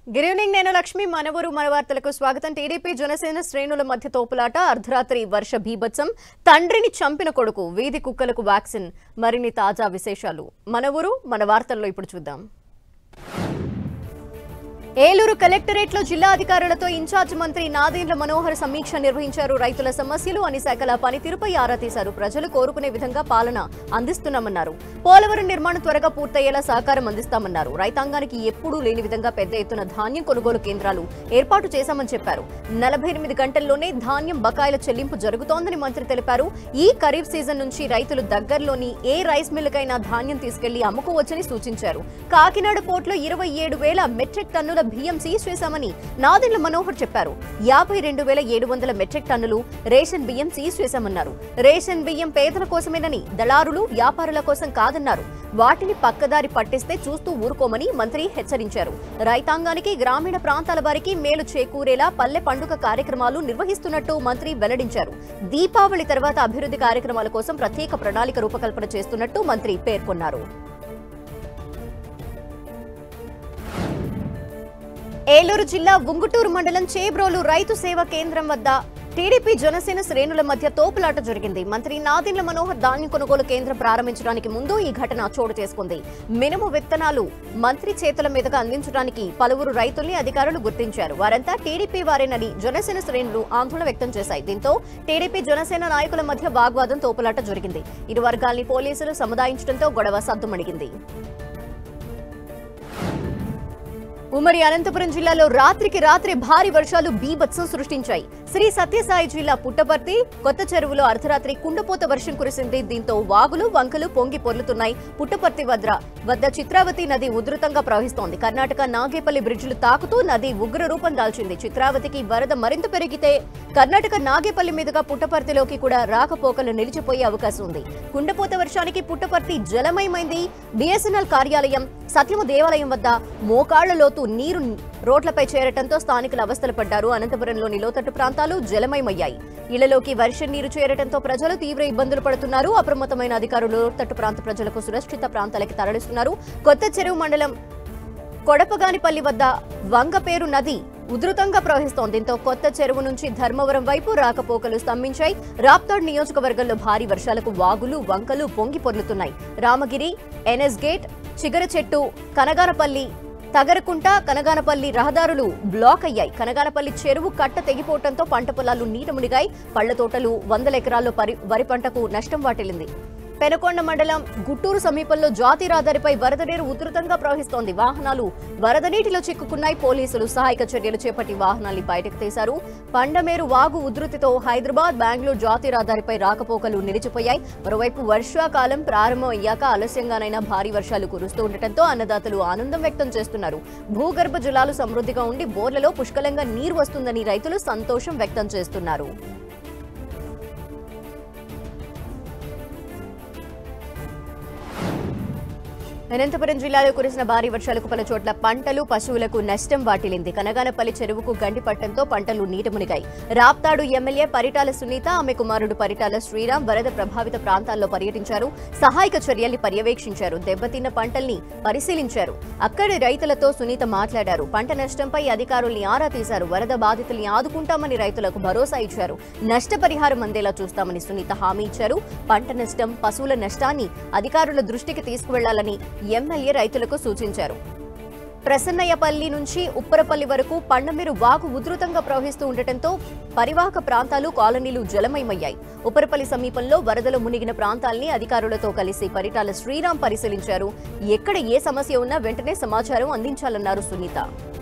good evening నేను లక్ష్మి మనవరు మన వార్తలకు స్వాగతం టీడీపీ జనసేన శ్రేణుల మధ్య తోపులాట అర్ధరాత్రి వర్ష బీభత్సం తండ్రిని చంపిన కొడుకు వీధి కుక్కలకు వ్యాక్సిన్ మరిన్ని తాజా విశేషాలు మన ఊరు మన వార్తల్లో ఇప్పుడు చూద్దాం ఏలూరు కలెక్టరేట్ లో జిల్లా అధికారులతో ఇన్ఛార్జ్ మంత్రి నాదేంద్ర మనోహర్ సమీక్ష నిర్వహించారు రైతుల సమస్యలు అన్ని శాఖల పనితీరుపై ఆరా తీశారు ప్రజలు కోరుకునే విధంగా పాలన అందిస్తున్నామన్నారు పోలవరం నిర్మాణం త్వరగా పూర్తయ్యేలా సహకారం అందిస్తామన్నారు రైతాంగానికి ఎప్పుడూ లేని విధంగా పెద్ద ఎత్తున ధాన్యం కొనుగోలు కేంద్రాలు ఏర్పాటు చేశామని చెప్పారు నలభై ఎనిమిది గంటల్లోనే ధాన్యం బకాయిల చెల్లింపు జరుగుతోందని మంత్రి తెలిపారు ఈ ఖరీఫ్ సీజన్ నుంచి రైతులు దగ్గరలోని ఏ రైస్ మిల్లుకైనా ధాన్యం తీసుకెళ్లి అమ్ముకోవచ్చని సూచించారు కాకినాడ పోర్టులో ఇరవై ఏడు వేల మెట్రిక్ టన్నుల బియ్యం సీజ్ చేశామని నాదెండ్ల మనోహర్ చెప్పారు యాభై రెండు వేల ఏడు వందల మెట్రిక్ టన్నులు రేషన్ బియ్యం సీజ్ చేశామన్నారు రేషన్ బియ్యం పేదల కోసమేనని దళారులు వ్యాపారుల కోసం కాదన్నారు వాటిని పక్కదారి పట్టిస్తే చూస్తూ ఊరుకోమని మంత్రి హెచ్చరించారు రైతాంగానికి గ్రామీణ ప్రాంతాల వారికి మేలు చేకూరేలా పల్లె పండుగ కార్యక్రమాలు నిర్వహిస్తున్నట్టు మంత్రి వెల్లడించారు దీపావళి తర్వాత అభివృద్ధి కార్యక్రమాల కోసం ప్రత్యేక ప్రణాళిక రూపకల్పన చేస్తున్నట్టు మంత్రి పేర్కొన్నారు ఏలూరు జిల్లా ఉంగుటూరు మండలం చేబ్రోలు రైతు సేవా కేంద్రం వద్ద టీడీపీ జనసేన శ్రేణుల మధ్య తోపులాట జరిగింది మంత్రి నాదిండ్ల మనోహర్ ధాన్యం కొనుగోలు కేంద్రం ప్రారంభించడానికి ముందు ఈ ఘటన చోటు చేసుకుంది మినుము విత్తనాలు మంత్రి చేతుల మీదుగా అందించడానికి పలువురు రైతుల్ని అధికారులు గుర్తించారు వారంతా టీడీపీ వారేనని జనసేన శ్రేణులు ఆందోళన వ్యక్తం చేశాయి దీంతో టీడీపీ జనసేన నాయకుల మధ్య వాగ్వాదం తోపులాట జరిగింది ఇరు వర్గాల్ని పోలీసులు సముదాయించడంతో గొడవ సద్దుమణిగింది ఉమ్మడి అనంతపురం జిల్లాలో రాత్రికి రాత్రి భారీ వర్షాలు బీభత్సం సృష్టించాయి శ్రీ సత్యసాయి జిల్లా పుట్టపర్తి కొత్త చెరువులో అర్ధరాత్రి కుండపోత వర్షం కురిసింది దీంతో వాగులు వంకలు పొంగి పొర్లుతున్నాయి పుట్టపర్తి వద్ద వద్ద చిత్రావతి నది ఉధృతంగా ప్రవహిస్తోంది కర్ణాటక నాగేపల్లి బ్రిడ్జిలు తాకుతూ నది ఉగ్ర రూపం దాల్చింది చిత్రావతికి వరద మరింత పెరిగితే కర్ణాటక నాగేపల్లి మీదుగా పుట్టపర్తిలోకి కూడా రాకపోకలు నిలిచిపోయే అవకాశం ఉంది కుండపోత వర్షానికి పుట్టపర్తి జలమయమైంది బిఎస్ఎన్ఎల్ కార్యాలయం సత్యము దేవాలయం వద్ద మోకాళ్ల లోతు నీరు రోడ్లపై చేరటంతో స్థానికులు అవస్థలు పడ్డారు అనంతపురంలోని లోతట్టు ప్రాంతాలు జలమయమయ్యాయి ఇళ్లలోకి వర్షం నీరు చేరటంతో ప్రజలు తీవ్ర ఇబ్బందులు పడుతున్నారు అప్రమత్తమైన అధికారులు లోతట్టు ప్రాంత ప్రజలకు సురక్షిత ప్రాంతాలకి తరలిస్తున్నారు కొత్త చెరువు మండలం కొడపగానిపల్లి వద్ద వంగపేరు నది ఉధృతంగా ప్రవహిస్తోంది దీంతో కొత్త చెరువు నుంచి ధర్మవరం వైపు రాకపోకలు స్తంభించాయి రాప్తాడ్ నియోజకవర్గంలో భారీ వర్షాలకు వాగులు వంకలు పొంగి పొర్లుతున్నాయి రామగిరి ఎన్ఎస్ గేట్ చిగర చెట్టు కనగానపల్లి తగరకుంట కనగానపల్లి రహదారులు బ్లాక్ అయ్యాయి కనగానపల్లి చెరువు కట్ట తెగిపోవడంతో పంట పొలాలు నీట మునిగాయి పళ్ల తోటలు వందల ఎకరాల్లో పరి వరి పంటకు నష్టం వాటిల్లింది పెనకొండ మండలం గుట్టూరు సమీపంలో జాతి రహదారిపై వరద నీరు ఉధృతంగా ప్రవహిస్తోంది వాహనాలు వరద నీటిలో చిక్కుకున్నాయి పోలీసులు సహాయక చర్యలు చేపట్టి వాహనాల్ని బయటకు తీశారు పండమేరు వాగు ఉధృతితో హైదరాబాద్ బెంగళూరు జాతి రహదారిపై రాకపోకలు నిలిచిపోయాయి మరోవైపు వర్షాకాలం ప్రారంభం అయ్యాక ఆలస్యంగానైనా భారీ వర్షాలు కురుస్తూ ఉండటంతో అన్నదాతలు ఆనందం వ్యక్తం చేస్తున్నారు భూగర్భ జలాలు సమృద్ధిగా ఉండి బోర్లలో పుష్కలంగా నీరు వస్తుందని రైతులు సంతోషం వ్యక్తం చేస్తున్నారు అనంతపురం జిల్లాలో కురిసిన భారీ వర్షాలకు పలు చోట్ల పంటలు పశువులకు నష్టం వాటిల్లింది కనగానపల్లి చెరువుకు గండి పట్టడంతో పంటలు నీట మునిగాయి రాప్తాడు ఎమ్మెల్యే పరిటాల సునీత ఆమె కుమారుడు పరిటాల శ్రీరామ్ వరద ప్రభావిత ప్రాంతాల్లో పర్యటించారు సహాయక చర్యల్ని పర్యవేక్షించారు దెబ్బతిన్న పంటల్ని పరిశీలించారు అక్కడి రైతులతో సునీత మాట్లాడారు పంట నష్టంపై అధికారుల్ని ఆరా తీశారు వరద బాధితుల్ని ఆదుకుంటామని రైతులకు భరోసా ఇచ్చారు నష్టపరిహారం అందేలా చూస్తామని సునీత హామీ ఇచ్చారు పంట నష్టం పశువుల నష్టాన్ని అధికారుల దృష్టికి తీసుకువెళ్లాలని ఎమ్మెల్యే రైతులకు సూచించారు ప్రసన్నయ్యపల్లి నుంచి ఉప్పరపల్లి వరకు పండమీరు వాగు ఉధృతంగా ప్రవహిస్తూ ఉండటంతో పరివాహక ప్రాంతాలు కాలనీలు జలమయమయ్యాయి ఉప్పరపల్లి సమీపంలో వరదలు మునిగిన ప్రాంతాల్ని అధికారులతో కలిసి పరిటాల శ్రీరామ్ పరిశీలించారు ఎక్కడ ఏ సమస్య ఉన్నా వెంటనే సమాచారం అందించాలన్నారు సునీత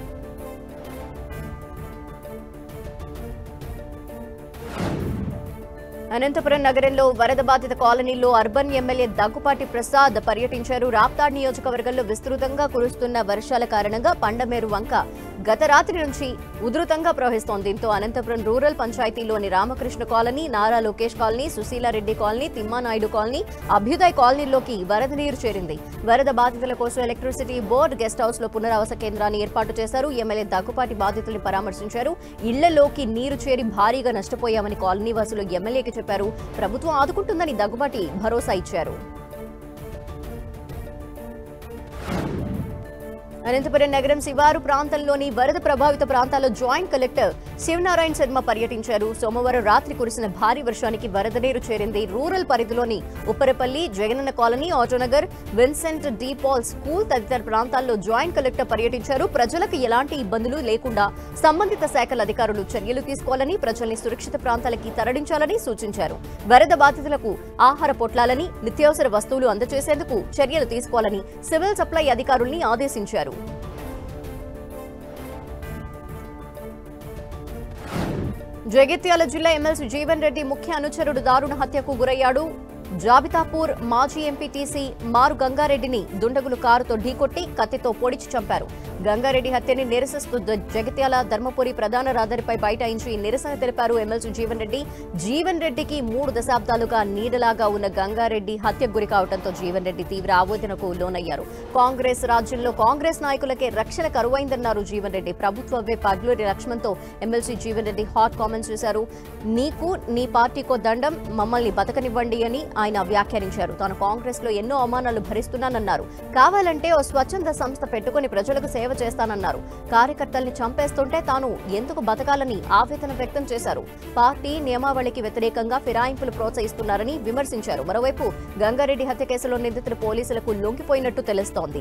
అనంతపురం నగరంలో వరద బాధిత కాలనీలో అర్బన్ ఎమ్మెల్యే దగ్గుపాటి ప్రసాద్ పర్యటించారు రాప్తాడ్ నియోజకవర్గంలో విస్తృతంగా కురుస్తున్న వర్షాల కారణంగా పండమేరు వంక గత రాత్రి నుంచి ఉధృతంగా ప్రవహిస్తోంది దీంతో అనంతపురం రూరల్ పంచాయతీలోని Ramakrishna colony Nara Lokesh colony Sushila Reddy colony Timmanaidu colony Abhyuday కాలనీలోకి వరద నీరు చేరింది వరద బాధితుల కోసం ఎలక్ట్రిసిటీ బోర్డు గెస్ట్ హౌస్ లో పునరావాస కేంద్రాన్ని ఏర్పాటు చేశారు ఎమ్మెల్యే దగ్గుపాటి బాధితుల్ని పరామర్శించారు ఇళ్లలోకి నీరు చేరి భారీగా నష్టపోయామని కాలనీ వాసులు ఎమ్మెల్యేకి చెప్పారు ప్రభుత్వం ఆదుకుంటుందని దగ్గుబాటి భరోసా ఇచ్చారు అనంతపురం నగరం శివారు ప్రాంతంలోని వరద ప్రభావిత ప్రాంతాల్లో జాయింట్ కలెక్టర్ శివనారాయణ శర్మ పర్యటించారు సోమవారం రాత్రి కురిసిన భారీ వర్షానికి వరద నీరు చేరింది రూరల్ పరిధిలోని Upparapalli Jagananna colony Autonagar Vincent de Paul school తదితర ప్రాంతాల్లో జాయింట్ కలెక్టర్ పర్యటించారు ప్రజలకు ఎలాంటి ఇబ్బందులు లేకుండా సంబంధిత శాఖల అధికారులు చర్యలు తీసుకోవాలని ప్రజల్ని సురక్షిత ప్రాంతాలకి తరలించాలని సూచించారు వరద బాధితులకు ఆహార పొట్లాలని నిత్యావసర వస్తువులు అందజేసేందుకు చర్యలు తీసుకోవాలని సివిల్ సప్లై అధికారుల్ని ఆదేశించారు జగిత్యాల జిల్లా ఎమ్మెల్సీ జీవన్ రెడ్డి ముఖ్య అనుచరుడు దారుణ హత్యకు గురయ్యాడు జాబితాపూర్ మాజీ ఎంపీటీసీ మారు గంగారెడ్డిని దుండగులు కారుతో ఢీకొట్టి కత్తితో పొడిచి చంపారు గంగారెడ్డి హత్యని నిరసిస్తూ ద- జగిత్యాల ధర్మపురి ప్రధాన రహదారిపై బైఠాయించి నిరసన తెలిపారు ఎమ్మెల్సీ జీవన్ రెడ్డి జీవన్ రెడ్డికి మూడు దశాబ్దాలుగా నీడలాగా ఉన్న గంగారెడ్డి హత్యకు గురి కావడంతో జీవన్ రెడ్డి తీవ్ర ఆవేదనకు లోనయ్యారు కాంగ్రెస్ రాజ్యంలో కాంగ్రెస్ నాయకులకే రక్షణ కరువైందన్నారు జీవన్ రెడ్డి ప్రభుత్వ పగ్లూరి లక్ష్మణ్తో MLC Jeevan Reddy hot comments చేశారు నీకు నీ పార్టీకో దండం మమ్మల్ని బతకనివ్వండి అని ఆయన వ్యాఖ్యానించారు తాను కాంగ్రెస్ లో ఎన్నో అవమానాలు భరిస్తున్నానన్నారు కావాలంటే ఓ స్వచ్ఛంద సంస్థ పెట్టుకుని ప్రజలకు సేవ చేస్తానన్నారు కార్యకర్తల్ని చంపేస్తుంటే తాను ఎందుకు బతకాలని ఆవేదన వ్యక్తం చేశారు పార్టీ నియమావళికి వ్యతిరేకంగా ఫిరాయింపులు ప్రోత్సహిస్తున్నారని విమర్శించారు మరోవైపు గంగారెడ్డి హత్య కేసులో నిందితులు పోలీసులకు లొంగిపోయినట్టు తెలుస్తోంది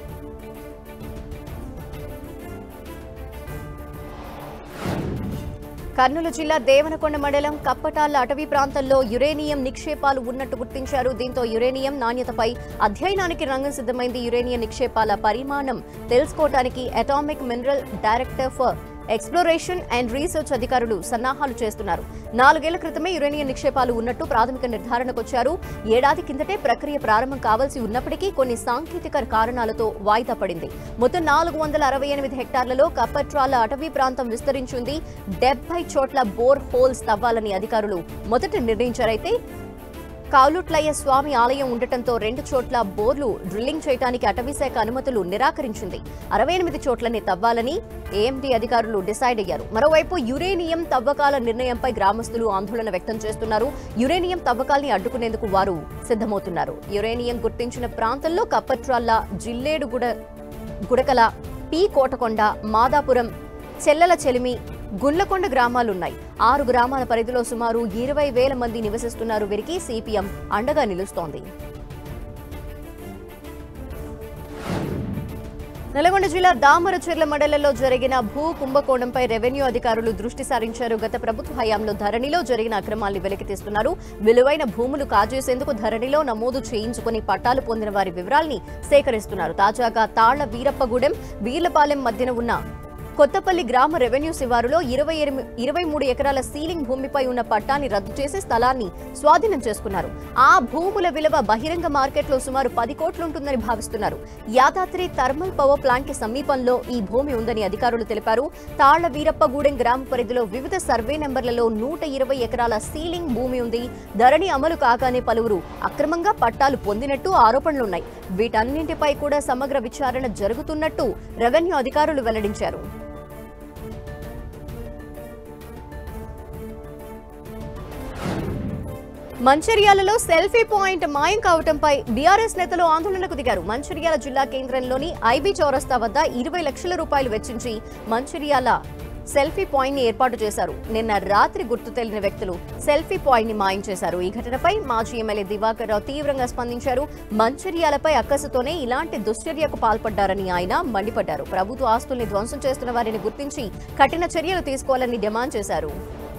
కర్నూలు జిల్లా దేవనకొండ మండలం కప్పటాల అటవీ ప్రాంతంలో యురేనియం నిక్షేపాలు ఉన్నట్టు గుర్తించారు దీంతో యురేనియం నాణ్యతపై అధ్యయనానికి రంగం సిద్ధమైంది యురేనియం నిక్షేపాల పరిమాణం తెలుసుకోవడానికి atomic mineral director for exploration and research అధికారులు సన్నాహాలు చేస్తున్నారు నాలుగేళ్ల క్రితమే యురేనియం నిక్షేపాలు ఉన్నట్టు ప్రాథమిక నిర్ధారణకు వచ్చారు ఏడాది కిందటే ప్రక్రియ ప్రారంభం కావాల్సి ఉన్నప్పటికీ కొన్ని సాంకేతిక కారణాలతో వాయిదా పడింది మొత్తం నాలుగు వందల అరవై ఎనిమిది హెక్టార్లలో కప్పట్రాల అటవీ ప్రాంతం విస్తరించింది డెబ్బై చోట్ల బోర్ హోల్స్ తవ్వాలని అధికారులు మొదట నిర్ణయించారైతే కాలుట్లయ్య స్వామి ఆలయం ఉండటంతో రెండు చోట్ల బోర్లు డ్రిల్లింగ్ చేయడానికి అటవీశాఖ అనుమతులు నిరాకరించింది అరవై ఎనిమిది చోట్లని తవ్వాలని ఏఎండీ అధికారులు డిసైడ్ అయ్యారు మరోవైపు యురేనియం తవ్వకాల నిర్ణయంపై గ్రామస్తులు ఆందోళన వ్యక్తం చేస్తున్నారు యురేనియం తవ్వకాల్ని అడ్డుకునేందుకు వారు సిద్ధమవుతున్నారు యురేనియం గుర్తించిన ప్రాంతంలో కప్పట్రాల్ల జిల్లేడుగుడ గుడకల పి కోటకొండ మాదాపురం చెల్లెల చెలిమి గుండ్లకొండ గ్రామాలున్నాయి ఆరు గ్రామాల పరిధిలో సుమారు ఇరవై వేల మంది నివసిస్తున్నారు వీరికి సిపిఎం అండగా నిలుస్తోంది నల్గొండ జిల్లా దామరచెర్ల మండలంలో జరిగిన భూ కుంభకోణంపై రెవెన్యూ అధికారులు దృష్టి సారించారు గత ప్రభుత్వ హయాంలో ధరణిలో జరిగిన అక్రమాల్ని వెలికితీస్తున్నారు విలువైన భూములు కాజేసేందుకు ధరణిలో నమోదు చేయించుకుని పట్టాలు పొందిన వారి వివరాల్ని సేకరిస్తున్నారు తాజాగా తాళ్ల వీరప్పగూడెం వీర్లపాలెం మధ్యన ఉన్న కొత్తపల్లి గ్రామ రెవెన్యూ శివారులో ఇరవై ఎనిమి- ఇరవై మూడు ఎకరాల సీలింగ్ భూమిపై ఉన్న పట్టాన్ని రద్దు చేసి స్థలాన్ని స్వాధీనం చేసుకున్నారు ఆ భూముల విలువ బహిరంగ మార్కెట్లో సుమారు పది కోట్లుంటుందని భావిస్తున్నారు యాదాద్రి థర్మల్ పవర్ ప్లాంట్ కి సమీపంలో ఈ భూమి ఉందని అధికారులు తెలిపారు తాళ్ల వీరప్పగూడెం గ్రామ పరిధిలో వివిధ సర్వే నెంబర్లలో నూట ఇరవై ఎకరాల సీలింగ్ భూమి ఉంది ధరణి అమలు కాగానే పలువురు అక్రమంగా పట్టాలు పొందినట్టు ఆరోపణలున్నాయి వీటన్నింటిపై కూడా సమగ్ర విచారణ జరుగుతున్నట్టు రెవెన్యూ అధికారులు వెల్లడించారు మంచిర్యాలలో సెల్ఫీ పాయింట్ మాయం కావడంపై బీఆర్ఎస్ నేతలు ఆందోళనకు దిగారు మంచిర్యాల జిల్లా కేంద్రంలోని ఐబీ చౌరస్తా వద్ద ఇరవై లక్షల రూపాయలు వెచ్చించి మంచిర్యాల సెల్ఫీ పాయింట్ ని ఏర్పాటు చేశారు నిన్న రాత్రి గుర్తు తెలియని వ్యక్తులు సెల్ఫీ పాయింట్ ని మాయం చేశారు ఈ ఘటనపై మాజీ ఎమ్మెల్యే దివాకర్ రావు తీవ్రంగా స్పందించారు మంచిర్యాలపై అక్కసుతోనే ఇలాంటి దుశ్చర్యకు పాల్పడ్డారని ఆయన మండిపడ్డారు ప్రభుత్వ ఆస్తుల్ని ధ్వంసం చేస్తున్న వారిని గుర్తించి కఠిన చర్యలు తీసుకోవాలని డిమాండ్ చేశారు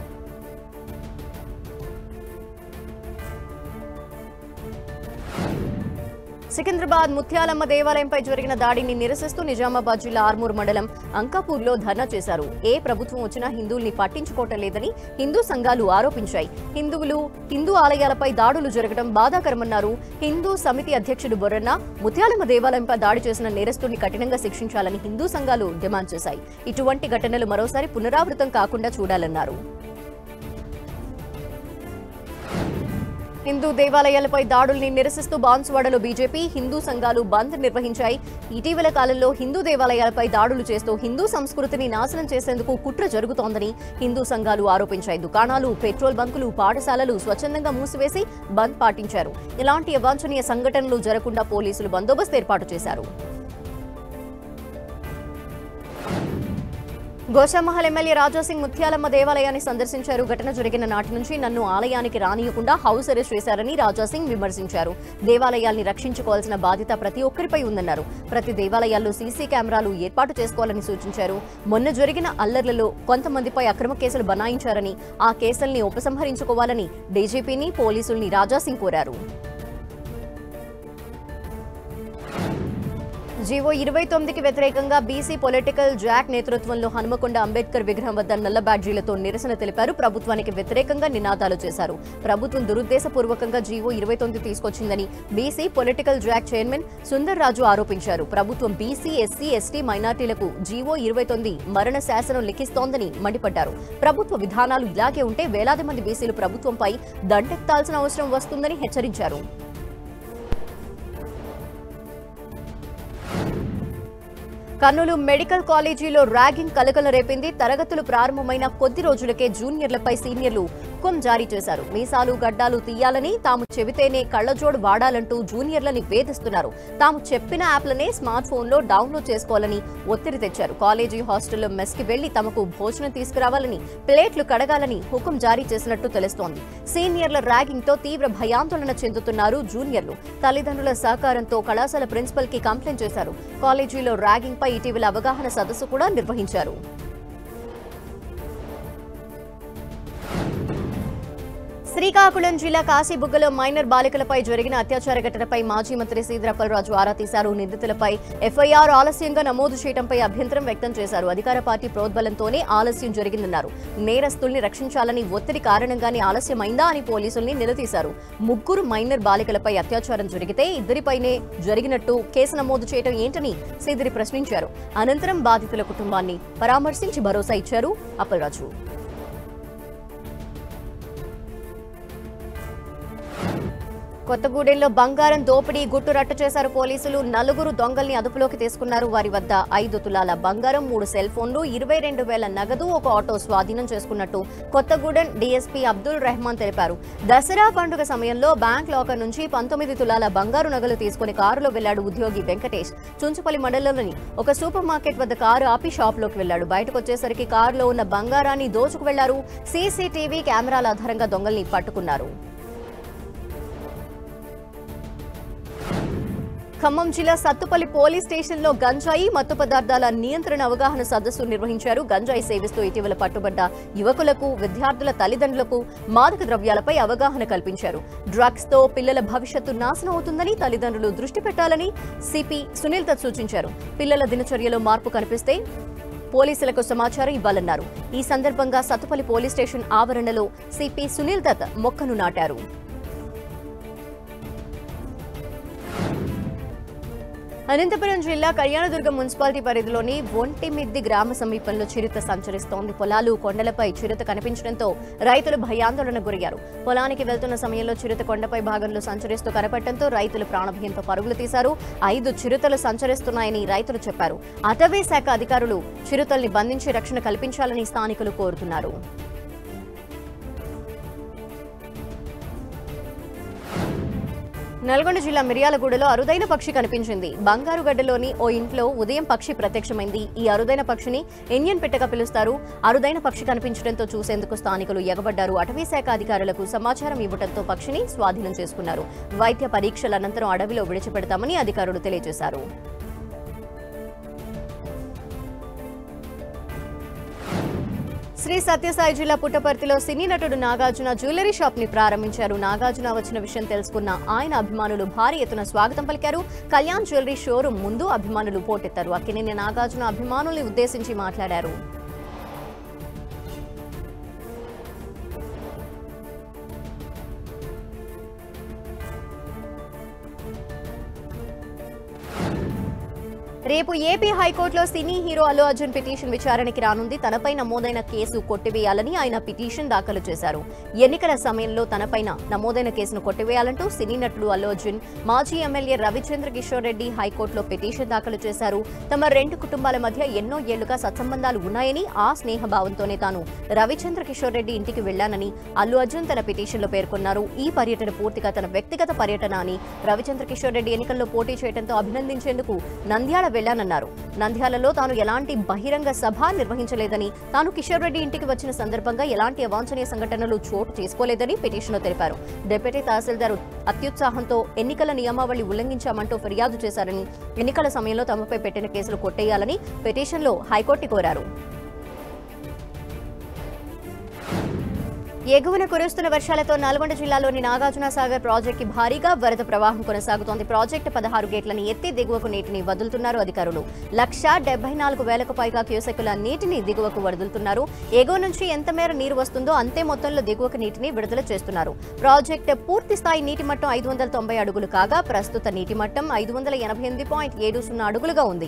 సికింద్రాబాద్ ముత్యాలమ్మ దేవాలయంపై జరిగిన దాడిని నిరసిస్తూ నిజామాబాద్ జిల్లా ఆర్మూర్ మండలం అంకాపూర్లో ధర్నా చేశారు ఏ ప్రభుత్వం వచ్చినా హిందువుల్ని పట్టించుకోవటం లేదని హిందూ సంఘాలు ఆరోపించాయి హిందువులు హిందూ ఆలయాలపై దాడులు జరగడం బాధాకరమన్నారు హిందూ సమితి అధ్యక్షుడు బొర్రన్న ముత్యాలమ్మ దేవాలయంపై దాడి చేసిన నేరస్తుడిని కఠినంగా శిక్షించాలని హిందూ సంఘాలు డిమాండ్ చేశాయి ఇటువంటి ఘటనలు మరోసారి పునరావృతం కాకుండా చూడాలన్నారు హిందూ దేవాలయాలపై దాడుల్ని నిరసిస్తూ బాన్సువాడలో బీజేపీ హిందూ సంఘాలు బంద్ నిర్వహించాయి ఇటీవల కాలంలో హిందూ దేవాలయాలపై దాడులు చేస్తూ హిందూ సంస్కృతిని నాశనం చేసేందుకు కుట్ర జరుగుతోందని హిందూ సంఘాలు ఆరోపించాయి దుకాణాలు పెట్రోల్ బంకులు పాఠశాలలు స్వచ్ఛందంగా మూసివేసి బంద్ పాటించారు ఇలాంటి అవాంఛనీయ సంఘటనలు జరగకుండా పోలీసులు బందోబస్తు ఏర్పాటు చేశారు గోషామహల్ ఎమ్మెల్యే రాజాసింగ్ ముత్యాలమ్మ దేవాలయాన్ని సందర్శించారు ఘటన జరిగిన నాటి నుంచి నన్ను ఆలయానికి రానియకుండా హౌస్ అరెస్ట్ చేశారని రాజాసింగ్ విమర్శించారు దేవాలయాల్ని రక్షించుకోవాల్సిన బాధ్యత ప్రతి ఒక్కరిపై ఉందన్నారు ప్రతి దేవాలయాల్లో సీసీ కెమెరాలు ఏర్పాటు చేసుకోవాలని సూచించారు మొన్న జరిగిన అల్లర్లలో కొంతమందిపై అక్రమ కేసులు బనాయించారని ఆ కేసుల్ని ఉపసంహరించుకోవాలని డీజీపీని పోలీసుల్ని రాజాసింగ్ కోరారు జీవో ఇరవై తొమ్మిదికి వ్యతిరేకంగా బీసీ పొలిటికల్ జాక్ నేతృత్వంలో హనుమకొండ అంబేద్కర్ విగ్రహం వద్ద నల్ల బ్యాడ్జీలతో నిరసన తెలిపారు ప్రభుత్వానికి వ్యతిరేకంగా నినాదాలు చేశారు ప్రభుత్వం దురుద్దేశపూర్వకంగా జీవో ఇరవై తొమ్మిది తీసుకొచ్చిందని BC political JAC chairman Sundar Raju ఆరోపించారు ప్రభుత్వం బీసీ ఎస్సీ ఎస్టీ మైనార్టీలకు జీవో ఇరవై తొమ్మిది మరణ శాసనం లిఖిస్తోందని మండిపడ్డారు ప్రభుత్వ విధానాలు ఇలాగే ఉంటే వేలాది మంది బీసీలు ప్రభుత్వంపై దండెత్తాల్సిన అవసరం వస్తుందని హెచ్చరించారు కర్నూలు మెడికల్ కాలేజీలో ర్యాగింగ్ కలకల రేపింది తరగతులు ప్రారంభమైన కొద్ది రోజులకే జూనియర్లపై సీనియర్లు హుకుం జారీ చేశారు మీసాలు గడ్డాలు తీయాలని తాము చెబితేనే కళ్లజోడు వాడాలంటూ జూనియర్లని వేధిస్తున్నారు తాము చెప్పిన యాప్లనే స్మార్ట్ ఫోన్లో డౌన్లోడ్ చేసుకోవాలని ఒత్తిడి తెచ్చారు కాలేజీ హాస్టల్లో మెస్కి వెళ్లి తమకు భోజనం తీసుకురావాలని ప్లేట్లు కడగాలని హుకుం జారీ చేసినట్టు తెలుస్తోంది సీనియర్ల ర్యాగింగ్ తో తీవ్ర భయాందోళన చెందుతున్నారు జూనియర్లు తల్లిదండ్రుల సహకారంతో కళాశాల ప్రిన్సిపల్ కి కంప్లైంట్ చేశారు కాలేజీలో ర్యాగింగ్ పై ఇటీవల అవగాహన సదస్సు కూడా నిర్వహించారు శ్రీకాకుళం జిల్లా కాశీబుగ్గలో మైనర్ బాలికలపై జరిగిన అత్యాచార ఘటనపై మాజీ మంత్రి సీదిరప్పలరాజు ఆరా తీశారు నిందితులపై ఎఫ్ఐఆర్ ఆలస్యంగా నమోదు చేయడంపై అభ్యంతరం వ్యక్తం చేశారు అధికార పార్టీ ప్రోద్బలంతోనే ఆలస్యం జరిగిందన్నారు నేరస్తుల్ని రక్షించాలని ఒత్తిడి కారణంగానే ఆలస్యమైందా అని పోలీసుల్ని నిలదీశారు ముగ్గురు మైనర్ బాలికలపై అత్యాచారం జరిగితే ఇద్దరిపైనే జరిగినట్టు కేసు నమోదు చేయడం ఏంటని సీదిరి ప్రశ్నించారు అనంతరం బాధితుల కుటుంబాన్ని పరామర్శించి భరోసా ఇచ్చారు అప్పలరాజు కొత్తగూడెంలో బంగారం దోపిడీ గుట్టు రట్టు చేశారు పోలీసులు నలుగురు దొంగల్ని అదుపులోకి తీసుకున్నారు వారి వద్ద ఐదు తులాల బంగారం మూడు సెల్ ఫోన్లు ఇరవై రెండు వేల నగదు ఒక ఆటో స్వాధీనం చేసుకున్నట్టు కొత్తగూడెం డీఎస్పీ అబ్దుల్ రెహమాన్ తెలిపారు దసరా పండుగ సమయంలో బ్యాంక్ లాకర్ నుంచి పంతొమ్మిది తులాల బంగారు నగలు తీసుకుని కారులో వెళ్లాడు ఉద్యోగి వెంకటేష్ చుంచుపల్లి మండలంలోని ఒక సూపర్ మార్కెట్ వద్ద కారు ఆపి షాప్లోకి వెళ్లాడు బయటకు వచ్చేసరికి కారులో ఉన్న బంగారాన్ని దోచుకు వెళ్లారు సీసీటీవీ కెమెరాల ఆధారంగా దొంగల్ని పట్టుకున్నారు ఖమ్మం జిల్లా సత్తుపల్లి పోలీస్ స్టేషన్లో గంజాయి మత్తు పదార్థాల నియంత్రణ అవగాహన సదస్సు నిర్వహించారు గంజాయి సేవిస్తూ ఇటీవల పట్టుబడ్డ యువకులకు విద్యార్థుల తల్లిదండ్రులకు మాదక ద్రవ్యాలపై అవగాహన కల్పించారు డ్రగ్స్ తో పిల్లల భవిష్యత్తు నాశనం అవుతుందని తల్లిదండ్రులు దృష్టి పెట్టాలని సిపి సునీల్ దత్ సూచించారు పిల్లల దినచర్యలో మార్పు కనిపిస్తే పోలీసులకు సమాచారం ఇవ్వాలన్నారు ఈ సందర్భంగా సత్తుపల్లి పోలీస్ స్టేషన్ ఆవరణలో సిపి సునీల్ దత్ మొక్కను నాటారు అనంతపురం జిల్లా కళ్యాణదుర్గం మున్సిపాలిటీ పరిధిలోని ఒంటిమిద్ది గ్రామ సమీపంలో చిరుత సంచరిస్తోంది పొలాలు కొండలపై చిరుత కనిపించడంతో రైతులు భయాందోళన గురయ్యారు పొలానికి వెళ్తున్న సమయంలో చిరుత కొండపై భాగంలో సంచరిస్తూ కనపడటంతో రైతులు ప్రాణభయంతో పరుగులు తీశారు ఐదు చిరుతలు సంచరిస్తున్నాయని రైతులు చెప్పారు అటవీ శాఖ అధికారులు చిరుతల్ని బంధించి రక్షణ కల్పించాలని స్థానికులు కోరుతున్నారు నల్గొండ జిల్లా మిర్యాలగూడలో అరుదైన పక్షి కనిపించింది బంగారుగడ్డలోని ఓ ఇంట్లో ఉదయం పక్షి ప్రత్యక్షమైంది ఈ అరుదైన పక్షిని ఇండియన్ పెట్టగా పిలుస్తారు అరుదైన పక్షి కనిపించడంతో చూసేందుకు స్థానికులు ఎగబడ్డారు అటవీ శాఖ అధికారులకు సమాచారం ఇవ్వడంతో పక్షిని స్వాధీనం చేసుకున్నారు వైద్య పరీక్షల అనంతరం అడవిలో విడిచిపెడతామని అధికారులు తెలియజేశారు శ్రీ సత్యసాయి జిల్లా పుట్టపర్తిలో సినీ నటుడు నాగార్జున జ్యువెలరీ షాప్ ని ప్రారంభించారు నాగార్జున వచ్చిన విషయం తెలుసుకున్న ఆయన అభిమానులు భారీ ఎత్తున స్వాగతం పలికారు కళ్యాణ్ జ్యువెలరీ షోరూం ముందు అభిమానులు పోటెత్తారు అక్కినేని నాగార్జున అభిమానుల్ని ఉద్దేశించి మాట్లాడారు రేపు ఏపీ హైకోర్టులో cine hero Allu Arjun petition విచారణకి రానుంది తనపై నమోదైన కేసు కొట్టివేయాలని ఆయన పిటిషన్ దాఖలు చేశారు ఎన్నికల సమయంలో తనపైన నమోదైన కేసును కొట్టివేయాలంటూ సినీ నటుడు అల్లు అర్జున్ మాజీ ఎమ్మెల్యే రవిచంద్ర కిషోర్ రెడ్డి హైకోర్టులో పిటిషన్ దాఖలు చేశారు తమ రెండు కుటుంబాల మధ్య ఎన్నో ఏళ్లుగా సత్సంబంధాలు ఉన్నాయని ఆ స్నేహభావంతోనే తాను రవిచంద్ర కిషోర్ రెడ్డి ఇంటికి వెళ్లానని అల్లు అర్జున్ తన పిటిషన్లో పేర్కొన్నారు ఈ పర్యటన పూర్తిగా తన వ్యక్తిగత పర్యటన అని రవిచంద్ర కిషోర్ రెడ్డి ఎన్నికల్లో పోటీ చేయడంతో అభినందించేందుకు నంద్యాల వెళ్లానన్నారు నంద్యాలలో తాను ఎలాంటి బహిరంగ సభ నిర్వహించలేదని తాను కిషోర్ రెడ్డి ఇంటికి వచ్చిన సందర్భంగా ఎలాంటి అవాంఛనీయ సంఘటనలు చోటు చేసుకోలేదని పిటిషన్లో తెలిపారు డిప్యూటీ తహసీల్దార్ అత్యుత్సాహంతో ఎన్నికల నియమావళి ఉల్లంఘించామంటూ ఫిర్యాదు చేశారని ఎన్నికల సమయంలో తమపై పెట్టిన కేసులు కొట్టేయాలని పిటిషన్లో హైకోర్టు కోరారు ఎగువన కురుస్తున్న వర్షాలతో నల్గొండ జిల్లాలోని నాగార్జున సాగర్ ప్రాజెక్టు భారీగా వరద ప్రవాహం కొనసాగుతోంది ప్రాజెక్టు పదహారు గేట్లను ఎత్తి దిగువకు నీటిని వదులుతున్నారు అధికారులు లక్ష డెబ్బై నాలుగు వేలకు పైగా క్యూసెక్కుల నీటిని దిగువకు వదులుతున్నారు ఎగువ నుంచి ఎంత మేర నీరు వస్తుందో అంతే మొత్తంలో దిగువకు నీటిని విడుదల చేస్తున్నారు ప్రాజెక్టు పూర్తి స్థాయి నీటి మట్టం ఐదు వందల తొంభై అడుగులు కాగా ప్రస్తుత నీటి మట్టం ఐదు వందల ఎనభై ఎనిమిది పాయింట్ ఏడు సున్నా అడుగులుగా ఉంది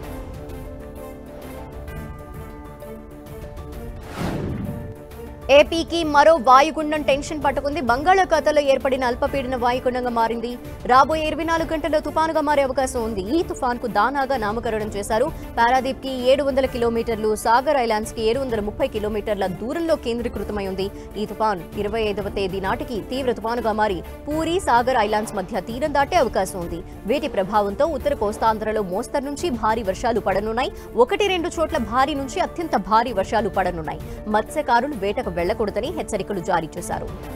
ఏపీకి మరో వాయుగుండం టెన్షన్ పట్టుకుంది బంగాళాఖాతంలో ఏర్పడిన అల్పపీడన వాయుగుండంగా మారింది రాబోయే ఇరవై నాలుగు గంటల్లో తుపానుగా మారే అవకాశం ఉంది ఈ తుఫాన్ కు దానాగా నామకరణం చేశారు పారాదీప్ కి ఏడు వందల కిలోమీటర్లు సాగర్ ఐలాండ్స్ కి ఏడు వందల ముప్పై కిలోమీటర్ల దూరంలో కేంద్రీకృతమై ఉంది ఈ తుఫాన్ ఇరవై ఐదవ తేదీ నాటికి తీవ్ర తుఫానుగా మారి పూరి సాగర్ ఐలాండ్స్ మధ్య తీరం దాటే అవకాశం ఉంది వీటి ప్రభావంతో ఉత్తర కోస్తాంధ్రలో మోస్తరు నుంచి భారీ వర్షాలు పడనున్నాయి ఒకటి రెండు చోట్ల భారీ నుంచి అత్యంత భారీ వర్షాలు పడనున్నాయి మత్స్యకారులు వేటకు వెళ్లకూడదని హెచ్చరికలు జారీ చేశారు